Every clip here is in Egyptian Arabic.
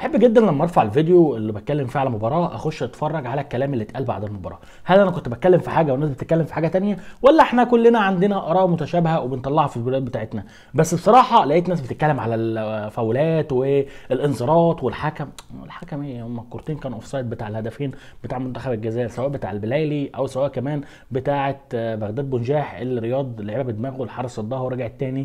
احب جدا لما ارفع الفيديو اللي بتكلم فيه على مباراه اخش اتفرج على الكلام اللي اتقال بعد المباراه هل انا كنت بتكلم في حاجه والناس بتتكلم في حاجه تانية ولا احنا كلنا عندنا اراء متشابهه وبنطلعها في الفيديوهات بتاعتنا بس بصراحه لقيت ناس بتتكلم على الفاولات والانذارات والحكم الحكم ايه هم الكورتين كانوا اوف سايد بتاع الهدفين بتاع منتخب الجزائر سواء بتاع البلايلي او سواء كمان بتاعه بغداد بنجاح اللي رياض لعبها بدماغه الحارس صدها ورجع تاني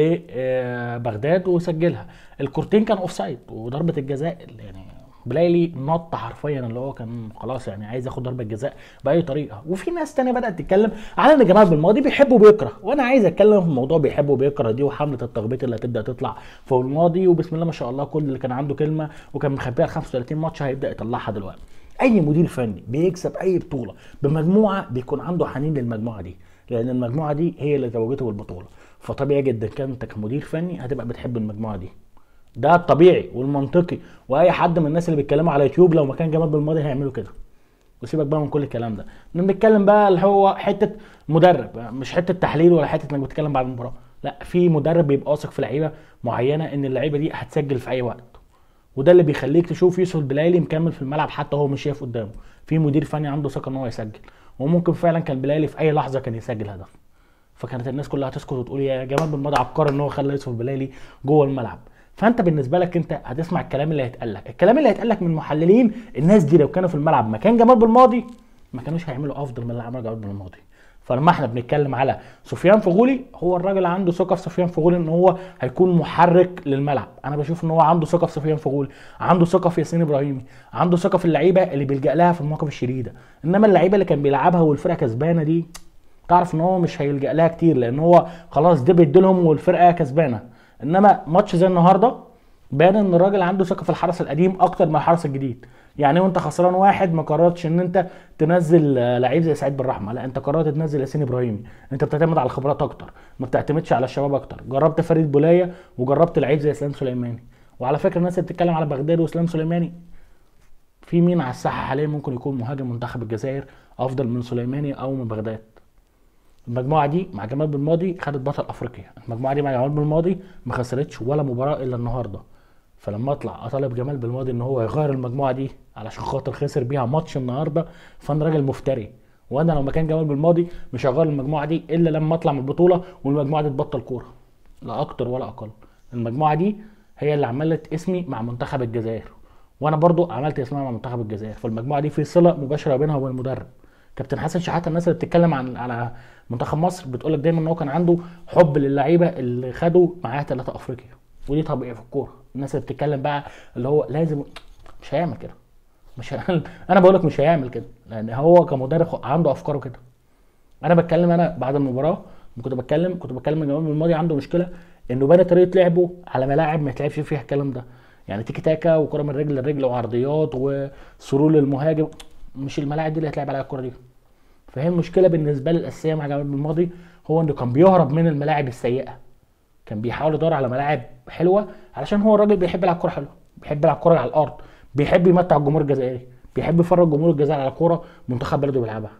لبغداد وسجلها الكورتين كان اوف سايد وضربه الجزاء يعني بلايلي نط حرفيا اللي هو كان خلاص يعني عايز ياخد ضربه جزاء باي طريقه وفي ناس تانية بدات تتكلم على ان جمال بالماضي بيحب وبيكره وانا عايز اتكلم في موضوع بيحب وبيكره دي وحمله التخبيط اللي هتبدا تطلع في الماضي وبسم الله ما شاء الله كل اللي كان عنده كلمه وكان مخبيها 35 ماتش هيبدا يطلعها دلوقتي اي مدير فني بيكسب اي بطوله بمجموعه بيكون عنده حنين للمجموعه دي لان المجموعه دي هي اللي توجته بالبطوله فطبيعي جدا كان انت كمدير فني هتبقى بتحب المجموعه دي ده الطبيعي والمنطقي واي حد من الناس اللي بيتكلموا على يوتيوب لو ما كان جمال بالماضي هيعملوا كده وسيبك بقى من كل الكلام ده بنتكلم بقى اللي هو حته مدرب مش حته تحليل ولا حته انك بتتكلم بعد المباراه لا في مدرب بيبقى واثق في لعيبه معينه ان اللعيبه دي هتسجل في اي وقت وده اللي بيخليك تشوف يوسف البلايلي مكمل في الملعب حتى هو مش شايف قدامه في مدير فني عنده ثقه ان هو يسجل وممكن فعلا كان البلايلي في اي لحظه كان يسجل هدف فكانت الناس كلها تسكت وتقول يا جمال بالماضي عبقري ان هو خلى يوسف البلايلي جوه الملعب فانت بالنسبه لك انت هتسمع الكلام اللي هيتقال لك الكلام اللي هيتقال لك من محللين الناس دي لو كانوا في الملعب مكان جمال بالماضي ما كانوش هيعملوا افضل من اللي عمله جمال بالماضي فلما احنا بنتكلم على سفيان فغولي هو الراجل عنده ثقه في سفيان فغولي ان هو هيكون محرك للملعب انا بشوف ان هو عنده ثقه في سفيان فغولي عنده ثقه في ياسين ابراهيمي عنده ثقه في اللعيبه اللي بيلجا لها في المواقف الشديده انما اللعيبه اللي كان بيلعبها والفرقه كسبانه دي تعرف ان هو مش هيلجا لها كتير لان هو خلاص ده بيديلهم والفرقه كسبانه انما ماتش زي النهارده بان ان الراجل عنده ثقه في الحرس القديم اكتر من الحرس الجديد يعني وانت خسران واحد ما قررتش ان انت تنزل لعيب زي سعيد بالرحمه لا انت قررت تنزل ياسين ابراهيمي انت بتعتمد على الخبرات اكتر ما بتعتمدش على الشباب اكتر جربت فريد بولايه وجربت لعيب زي اسلام سليماني وعلى فكره الناس اللي بتتكلم على بغداد واسلام سليماني في مين على الساحه حاليا ممكن يكون مهاجم منتخب الجزائر افضل من سليماني او من بغداد المجموعه دي مع جمال بالماضي خدت بطل افريقيا المجموعه دي مع جمال بالماضي ما خسرتش ولا مباراه الا النهارده فلما اطلع اطالب جمال بالماضي ان هو يغير المجموعه دي علشان خاطر خسر بيها ماتش النهارده فانا راجل مفتري وانا لو مكان جمال بالماضي مش هغير المجموعه دي الا لما اطلع من البطوله والمجموعه دي تبطل كوره لا اكتر ولا اقل المجموعه دي هي اللي عملت اسمي مع منتخب الجزائر وانا برضو عملت اسمها مع منتخب الجزائر فالمجموعه دي في صله مباشره بينها وبين المدرب كابتن حسن شحاته الناس اللي بتتكلم عن على منتخب مصر بتقول لك دايما ان هو كان عنده حب للعيبه اللي خدوا معاه ثلاثه افريقيا ودي طبيعي في الكوره الناس اللي بتتكلم بقى اللي هو لازم مش هيعمل كده مش ه... انا بقول لك مش هيعمل كده لان هو كمدرب عنده افكاره كده انا بتكلم انا بعد المباراه كنت بتكلم كنت بتكلم ان جمال الماضي عنده مشكله انه بنى طريقه لعبه على ملاعب ما يتلعبش فيها الكلام ده يعني تيكي تاكا وكره من رجل لرجل وعرضيات وسرور للمهاجم مش الملاعب دي اللي هتلعب عليها الكره دي فهي المشكله بالنسبه لي الاساسيه مع جمال الماضي هو انه كان بيهرب من الملاعب السيئه كان بيحاول يدور على ملاعب حلوه علشان هو الراجل بيحب يلعب كوره حلوه بيحب يلعب كوره على الارض بيحب يمتع الجمهور الجزائري بيحب يفرج الجمهور الجزائري على كوره منتخب بلده بيلعبها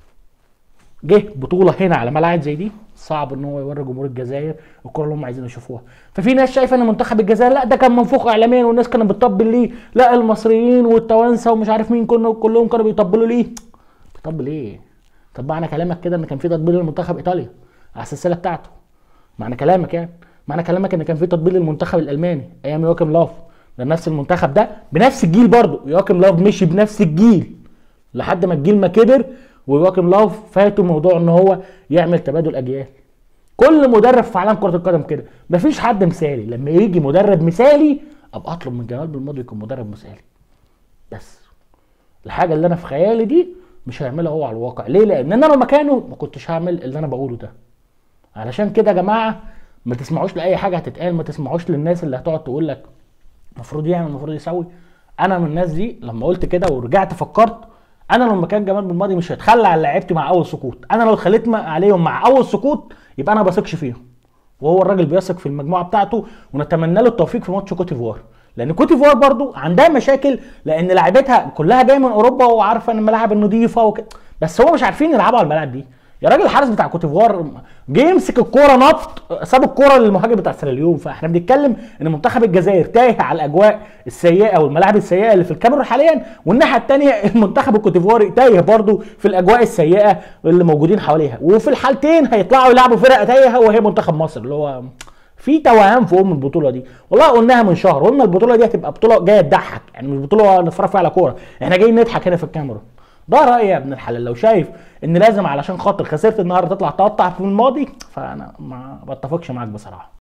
جه بطوله هنا على ملاعب زي دي صعب ان هو يوري جمهور الجزائر الكوره اللي هم عايزين يشوفوها ففي ناس شايفه ان منتخب الجزائر لا ده كان منفوخ اعلاميا والناس كانت بتطبل ليه لا المصريين والتوانسه ومش عارف مين كانوا كلهم كانوا بيطبلوا ليه بيطبل ليه طب معنى كلامك كده ان كان في تطبيل لمنتخب ايطاليا على السلسله بتاعته معنى كلامك يعني معنى كلامك ان كان في تطبيل للمنتخب الالماني ايام يواكم لاف ده نفس المنتخب ده بنفس الجيل برضه يواكم لاف مشي بنفس الجيل لحد ما الجيل ما كبر ويواكم لاف فاته موضوع ان هو يعمل تبادل اجيال كل مدرب في عالم كره القدم كده مفيش حد مثالي لما يجي مدرب مثالي ابقى اطلب من جمال بالماضي يكون مدرب مثالي بس الحاجه اللي انا في خيالي دي مش هيعملها هو على الواقع ليه لان انا لو مكانه ما كنتش هعمل اللي انا بقوله ده علشان كده يا جماعه ما تسمعوش لاي حاجه هتتقال ما تسمعوش للناس اللي هتقعد تقول لك المفروض يعمل المفروض يسوي انا من الناس دي لما قلت كده ورجعت فكرت انا لو مكان جمال بالماضي مش هتخلى عن لعيبتي مع اول سقوط انا لو اتخليت عليهم مع اول سقوط يبقى انا ما بثقش فيهم وهو الراجل بيثق في المجموعه بتاعته ونتمنى له التوفيق في ماتش كوت ديفوار لان كوت ديفوار برضو عندها مشاكل لان لعيبتها كلها جايه من اوروبا وعارفه ان الملاعب النظيفه وكده بس هو مش عارفين يلعبوا على الملاعب دي يا راجل الحارس بتاع كوتيفوار جه يمسك الكوره نط ساب الكوره للمهاجم بتاع سيراليون فاحنا بنتكلم ان منتخب الجزائر تايه على الاجواء السيئه والملاعب السيئه اللي في الكاميرون حاليا والناحيه الثانيه المنتخب الكوتيفواري تايه برضه في الاجواء السيئه اللي موجودين حواليها وفي الحالتين هيطلعوا يلعبوا فرقه تايهه وهي منتخب مصر اللي هو في توهان في ام البطوله دي والله قلناها من شهر قلنا البطوله دي هتبقى بطوله جايه تضحك يعني مش بطوله نتفرج فيها على كوره احنا جايين نضحك هنا في الكاميرون ده رايي يا ابن الحلال لو شايف ان لازم علشان خاطر خسرت النهارده تطلع تقطع في الماضي فانا ما بتفقش معاك بصراحه